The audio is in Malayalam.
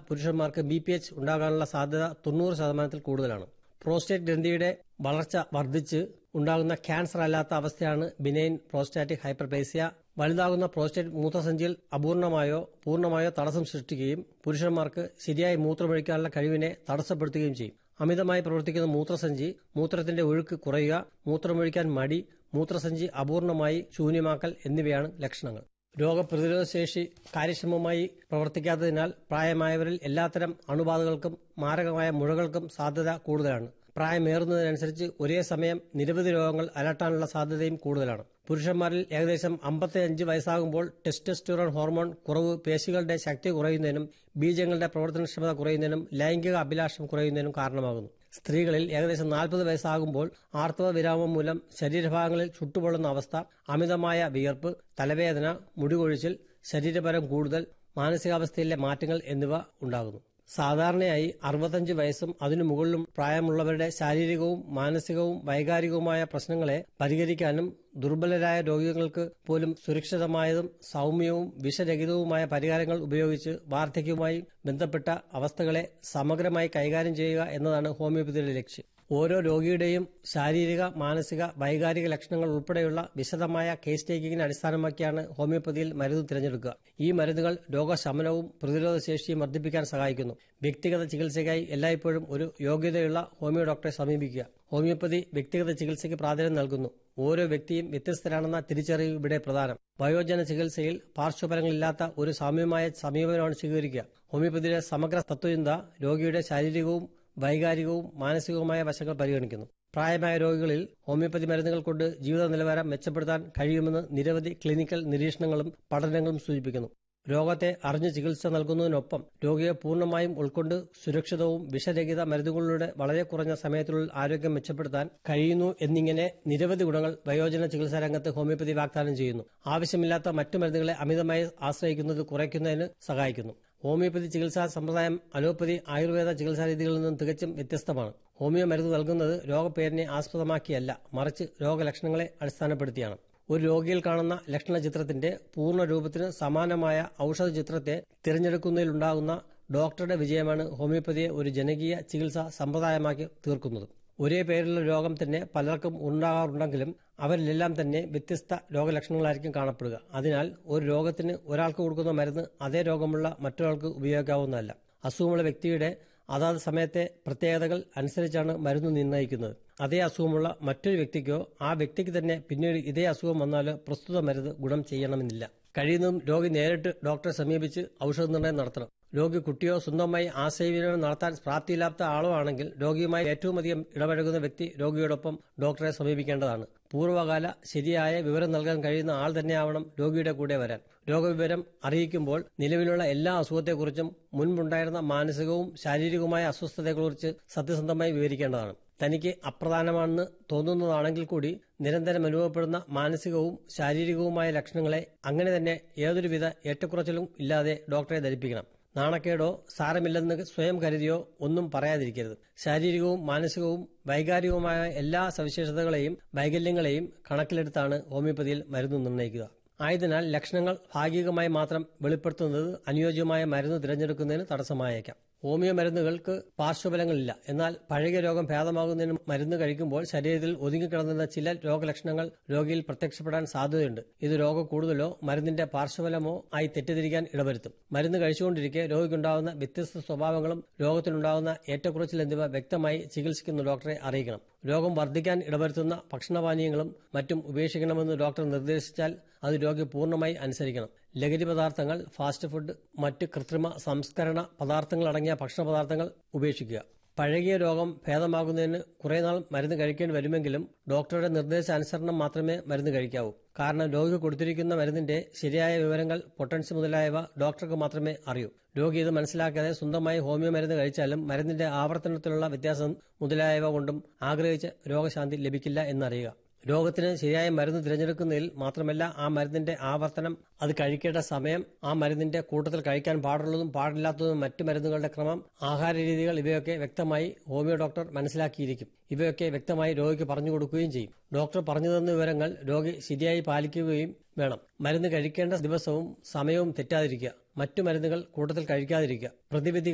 പുരുഷന്മാർക്ക് ബി പി എച്ച് ഉണ്ടാകാനുള്ള സാധ്യത തൊണ്ണൂറ് ശതമാനത്തിൽ കൂടുതലാണ് പ്രോസ്റ്റേറ്റ് ഗ്രന്ഥിയുടെ വളർച്ച വർദ്ധിച്ച് ഉണ്ടാകുന്ന ക്യാൻസർ അല്ലാത്ത അവസ്ഥയാണ് ബിനൈൻ പ്രോസ്റ്റാറ്റിക് ഹൈപ്പർപ്ലേസിയ വലുതാകുന്ന പ്രോസ്റ്റേറ്റ് മൂത്രസഞ്ചിയിൽ അപൂർണമായോ പൂർണ്ണമായോ തടസ്സം സൃഷ്ടിക്കുകയും പുരുഷന്മാർക്ക് ശരിയായി മൂത്രമൊഴിക്കാനുള്ള കഴിവിനെ തടസ്സപ്പെടുത്തുകയും ചെയ്യും അമിതമായി പ്രവർത്തിക്കുന്ന മൂത്രസഞ്ചി മൂത്രത്തിന്റെ ഒഴുക്ക് കുറയുക മൂത്രമൊഴിക്കാൻ മടി മൂത്രസഞ്ചി അപൂർണമായി ശൂന്യമാക്കൽ എന്നിവയാണ് ലക്ഷണങ്ങൾ രോഗപ്രതിരോധ ശേഷി കാര്യക്ഷമമായി പ്രവർത്തിക്കാത്തതിനാൽ പ്രായമായവരിൽ എല്ലാത്തരം അണുബാധകൾക്കും മാരകമായ മുഴകൾക്കും സാധ്യത കൂടുതലാണ് പ്രായമേറുന്നതിനനുസരിച്ച് ഒരേ സമയം നിരവധി രോഗങ്ങൾ അലട്ടാനുള്ള സാധ്യതയും കൂടുതലാണ് പുരുഷന്മാരിൽ ഏകദേശം അമ്പത്തിയഞ്ച് വയസ്സാകുമ്പോൾ ടെസ്റ്റോസ്റ്റിറോൺ ഹോർമോൺ കുറവ് പേശികളുടെ ശക്തി കുറയുന്നതിനും ബീജങ്ങളുടെ പ്രവർത്തനക്ഷമത കുറയുന്നതിനും ലൈംഗിക അഭിലാഷം കുറയുന്നതിനും കാരണമാകുന്നു സ്ത്രീകളിൽ ഏകദേശം നാൽപ്പത് വയസ്സാകുമ്പോൾ ആർത്തവ വിരാമം മൂലം ശരീരഭാഗങ്ങളിൽ ചുട്ടുപൊള്ളുന്ന അവസ്ഥ അമിതമായ വിയർപ്പ് തലവേദന മുടികൊഴിച്ചിൽ ശരീരപരം കൂടുതൽ മാനസികാവസ്ഥയിലെ മാറ്റങ്ങൾ എന്നിവ ഉണ്ടാകുന്നു സാധാരണയായി അറുപത്തഞ്ച് വയസ്സും അതിനു മുകളിലും പ്രായമുള്ളവരുടെ ശാരീരികവും മാനസികവും വൈകാരികവുമായ പ്രശ്നങ്ങളെ പരിഹരിക്കാനും ദുർബലരായ രോഗികൾക്ക് പോലും സുരക്ഷിതമായതും സൗമ്യവും വിഷരഹിതവുമായ പരിഹാരങ്ങൾ ഉപയോഗിച്ച് വാർദ്ധക്യവുമായി ബന്ധപ്പെട്ട അവസ്ഥകളെ സമഗ്രമായി കൈകാര്യം ചെയ്യുക എന്നതാണ് ഹോമിയോപ്പതിയുടെ ലക്ഷ്യം ഓരോ രോഗിയുടെയും ശാരീരിക മാനസിക വൈകാരിക ലക്ഷണങ്ങൾ ഉൾപ്പെടെയുള്ള വിശദമായ കേസ് ടേക്കിങ്ങിനെ അടിസ്ഥാനമാക്കിയാണ് ഹോമിയോപ്പതിയിൽ മരുന്ന് തിരഞ്ഞെടുക്കുക ഈ മരുന്നുകൾ രോഗശമനവും പ്രതിരോധ ശേഷിയും വർദ്ധിപ്പിക്കാൻ സഹായിക്കുന്നു വ്യക്തിഗത ചികിത്സയ്ക്കായി എല്ലായ്പ്പോഴും ഒരു യോഗ്യതയുള്ള ഹോമിയോ ഡോക്ടറെ സമീപിക്കുക ഹോമിയോപ്പതി വ്യക്തിഗത ചികിത്സയ്ക്ക് പ്രാധാന്യം നൽകുന്നു ഓരോ വ്യക്തിയും വ്യത്യസ്തരാണെന്ന തിരിച്ചറിവ് ഇവിടെ പ്രധാനം വയോജന ചികിത്സയിൽ പാർശ്വഫലങ്ങളില്ലാത്ത ഒരു സാമ്യമായ സമീപനമാണ് സ്വീകരിക്കുക ഹോമിയോപ്പതിയുടെ സമഗ്ര തത്വചിന്ത രോഗിയുടെ ശാരീരികവും വൈകാരികവും മാനസികവുമായ വശങ്ങൾ പരിഗണിക്കുന്നു പ്രായമായ രോഗികളിൽ ഹോമിയോപ്പതി മരുന്നുകൾ കൊണ്ട് ജീവിത നിലവാരം മെച്ചപ്പെടുത്താൻ കഴിയുമെന്ന് നിരവധി ക്ലിനിക്കൽ നിരീക്ഷണങ്ങളും പഠനങ്ങളും സൂചിപ്പിക്കുന്നു രോഗത്തെ അറിഞ്ഞ് ചികിത്സ നൽകുന്നതിനൊപ്പം രോഗിയെ പൂർണ്ണമായും ഉൾക്കൊണ്ട് സുരക്ഷിതവും വിഷരഹിത മരുന്നുകളിലൂടെ വളരെ കുറഞ്ഞ സമയത്തിനുള്ളിൽ ആരോഗ്യം മെച്ചപ്പെടുത്താൻ കഴിയുന്നു എന്നിങ്ങനെ നിരവധി ഗുണങ്ങൾ വയോജന ചികിത്സാ രംഗത്ത് ഹോമിയോപ്പതി വാഗ്ദാനം ചെയ്യുന്നു ആവശ്യമില്ലാത്ത മറ്റു മരുന്നുകളെ അമിതമായി ആശ്രയിക്കുന്നത് കുറയ്ക്കുന്നതിന് സഹായിക്കുന്നു ഹോമിയോപ്പതി ചികിത്സാ സമ്പ്രദായം അലോപ്പതി ആയുർവേദ ചികിത്സാ രീതികളിൽ നിന്നും തികച്ചും വ്യത്യസ്തമാണ് ഹോമിയോ മരുന്ന് നൽകുന്നത് രോഗപ്പേരിനെ ആസ്പദമാക്കിയല്ല മറിച്ച് രോഗലക്ഷണങ്ങളെ അടിസ്ഥാനപ്പെടുത്തിയാണ് ഒരു രോഗിയിൽ കാണുന്ന ലക്ഷണ ചിത്രത്തിന്റെ പൂർണ്ണ രൂപത്തിന് സമാനമായ ഔഷധ ചിത്രത്തെ തിരഞ്ഞെടുക്കുന്നതിലുണ്ടാകുന്ന ഡോക്ടറുടെ വിജയമാണ് ഹോമിയോപ്പതിയെ ഒരു ജനകീയ ചികിത്സാ സമ്പ്രദായമാക്കി തീർക്കുന്നത് ഒരേ പേരിലുള്ള രോഗം തന്നെ പലർക്കും ഉണ്ടാകാറുണ്ടെങ്കിലും അവരിലെല്ലാം തന്നെ വ്യത്യസ്ത രോഗലക്ഷണങ്ങളായിരിക്കും കാണപ്പെടുക അതിനാൽ ഒരു രോഗത്തിന് ഒരാൾക്ക് കൊടുക്കുന്ന മരുന്ന് അതേ രോഗമുള്ള മറ്റൊരാൾക്ക് ഉപയോഗിക്കാവുന്നതല്ല അസുഖമുള്ള വ്യക്തിയുടെ അതാത് സമയത്തെ പ്രത്യേകതകൾ അനുസരിച്ചാണ് മരുന്ന് നിർണ്ണയിക്കുന്നത് അതേ അസുഖമുള്ള മറ്റൊരു വ്യക്തിക്കോ ആ വ്യക്തിക്ക് തന്നെ പിന്നീട് ഇതേ അസുഖം വന്നാലോ പ്രസ്തുത മരുന്ന് ഗുണം ചെയ്യണമെന്നില്ല കഴിയുന്നതും രോഗി നേരിട്ട് ഡോക്ടറെ സമീപിച്ച് ഔഷധ നിർണ്ണയം നടത്തണം രോഗി കുട്ടിയോ സ്വന്തമായി ആശയവിനിമയം നടത്താൻ പ്രാപ്തിയില്ലാത്ത ആളോ ആണെങ്കിൽ രോഗിയുമായി ഏറ്റവും അധികം ഇടപഴകുന്ന വ്യക്തി രോഗിയോടൊപ്പം ഡോക്ടറെ സമീപിക്കേണ്ടതാണ് പൂർവ്വകാല ശരിയായ വിവരം നൽകാൻ കഴിയുന്ന ആൾ തന്നെയാവണം രോഗിയുടെ കൂടെ വരാൻ രോഗവിവരം അറിയിക്കുമ്പോൾ നിലവിലുള്ള എല്ലാ അസുഖത്തെക്കുറിച്ചും മുൻപുണ്ടായിരുന്ന മാനസികവും ശാരീരികവുമായ അസ്വസ്ഥതയെക്കുറിച്ച് സത്യസന്ധമായി വിവരിക്കേണ്ടതാണ് തനിക്ക് അപ്രധാനമാണെന്ന് തോന്നുന്നതാണെങ്കിൽ കൂടി നിരന്തരം അനുഭവപ്പെടുന്ന മാനസികവും ശാരീരികവുമായ ലക്ഷണങ്ങളെ അങ്ങനെ തന്നെ യാതൊരുവിധ ഏറ്റക്കുറച്ചിലും ഇല്ലാതെ ഡോക്ടറെ ധരിപ്പിക്കണം നാണക്കേടോ സാരമില്ലെന്ന് സ്വയം കരുതിയോ ഒന്നും പറയാതിരിക്കരുത് ശാരീരികവും മാനസികവും വൈകാരികവുമായ എല്ലാ സവിശേഷതകളെയും വൈകല്യങ്ങളെയും കണക്കിലെടുത്താണ് ഹോമിയോപ്പതിയിൽ മരുന്ന് നിർണ്ണയിക്കുക ആയതിനാൽ ലക്ഷണങ്ങൾ ഭാഗികമായി മാത്രം വെളിപ്പെടുത്തുന്നത് അനുയോജ്യമായ മരുന്ന് തിരഞ്ഞെടുക്കുന്നതിന് തടസ്സമായേക്കാം ഹോമിയോ മരുന്നുകൾക്ക് പാർശ്വഫലങ്ങളില്ല എന്നാൽ പഴകിയ രോഗം ഭേദമാകുന്നതിന് മരുന്ന് കഴിക്കുമ്പോൾ ശരീരത്തിൽ ഒതുങ്ങിക്കിടന്നിരുന്ന ചില രോഗലക്ഷണങ്ങൾ രോഗിയിൽ പ്രത്യക്ഷപ്പെടാൻ സാധ്യതയുണ്ട് ഇത് രോഗം കൂടുതലോ മരുന്നിന്റെ പാർശ്വഫലമോ ആയി തെറ്റിദ്ധരിക്കാൻ ഇടവരുത്തും മരുന്ന് കഴിച്ചുകൊണ്ടിരിക്കെ രോഗിക്കുണ്ടാകുന്ന വ്യത്യസ്ത സ്വഭാവങ്ങളും രോഗത്തിനുണ്ടാകുന്ന ഏറ്റക്കുറച്ചിൽ എന്നിവ വ്യക്തമായി ചികിത്സിക്കുന്ന ഡോക്ടറെ അറിയിക്കണം രോഗം വർദ്ധിക്കാൻ ഇടവരുത്തുന്ന ഭക്ഷണപാനീയങ്ങളും മറ്റും ഉപേക്ഷിക്കണമെന്ന് ഡോക്ടർ നിർദ്ദേശിച്ചാൽ അത് രോഗി പൂർണ്ണമായി അനുസരിക്കണം ലഹരി പദാർത്ഥങ്ങൾ ഫാസ്റ്റ് ഫുഡ് മറ്റ് കൃത്രിമ സംസ്കരണ പദാർത്ഥങ്ങൾ അടങ്ങിയ ഭക്ഷണ പദാർത്ഥങ്ങൾ ഉപേക്ഷിക്കുക പഴകിയ രോഗം ഭേദമാകുന്നതിന് കുറേ നാൾ മരുന്ന് കഴിക്കേണ്ടി വരുമെങ്കിലും ഡോക്ടറുടെ നിർദ്ദേശാനുസരണം മാത്രമേ മരുന്ന് കഴിക്കാവൂ കാരണം രോഗി കൊടുത്തിരിക്കുന്ന മരുന്നിന്റെ ശരിയായ വിവരങ്ങൾ പൊട്ടൻസി മുതലായവ ഡോക്ടർക്ക് മാത്രമേ അറിയൂ രോഗി ഇത് മനസ്സിലാക്കാതെ സ്വന്തമായി ഹോമിയോ മരുന്ന് കഴിച്ചാലും മരുന്നിന്റെ ആവർത്തനത്തിലുള്ള വ്യത്യാസം മുതലായവ കൊണ്ടും ആഗ്രഹിച്ച രോഗശാന്തി ലഭിക്കില്ല എന്നറിയുക രോഗത്തിന് ശരിയായ മരുന്ന് തിരഞ്ഞെടുക്കുന്നതിൽ മാത്രമല്ല ആ മരുന്നിന്റെ ആവർത്തനം അത് കഴിക്കേണ്ട സമയം ആ മരുന്നിന്റെ കൂട്ടത്തിൽ കഴിക്കാൻ പാടുള്ളതും പാടില്ലാത്തതും മറ്റു മരുന്നുകളുടെ ക്രമം ആഹാര രീതികൾ ഇവയൊക്കെ വ്യക്തമായി ഹോമിയോ ഡോക്ടർ മനസ്സിലാക്കിയിരിക്കും ഇവയൊക്കെ വ്യക്തമായി രോഗിക്ക് പറഞ്ഞു കൊടുക്കുകയും ചെയ്യും ഡോക്ടർ പറഞ്ഞു തന്ന വിവരങ്ങൾ രോഗി ശരിയായി പാലിക്കുകയും വേണം മരുന്ന് കഴിക്കേണ്ട ദിവസവും സമയവും തെറ്റാതിരിക്കുക മറ്റു മരുന്നുകൾ കൂട്ടത്തിൽ കഴിക്കാതിരിക്കുക പ്രതിവിധി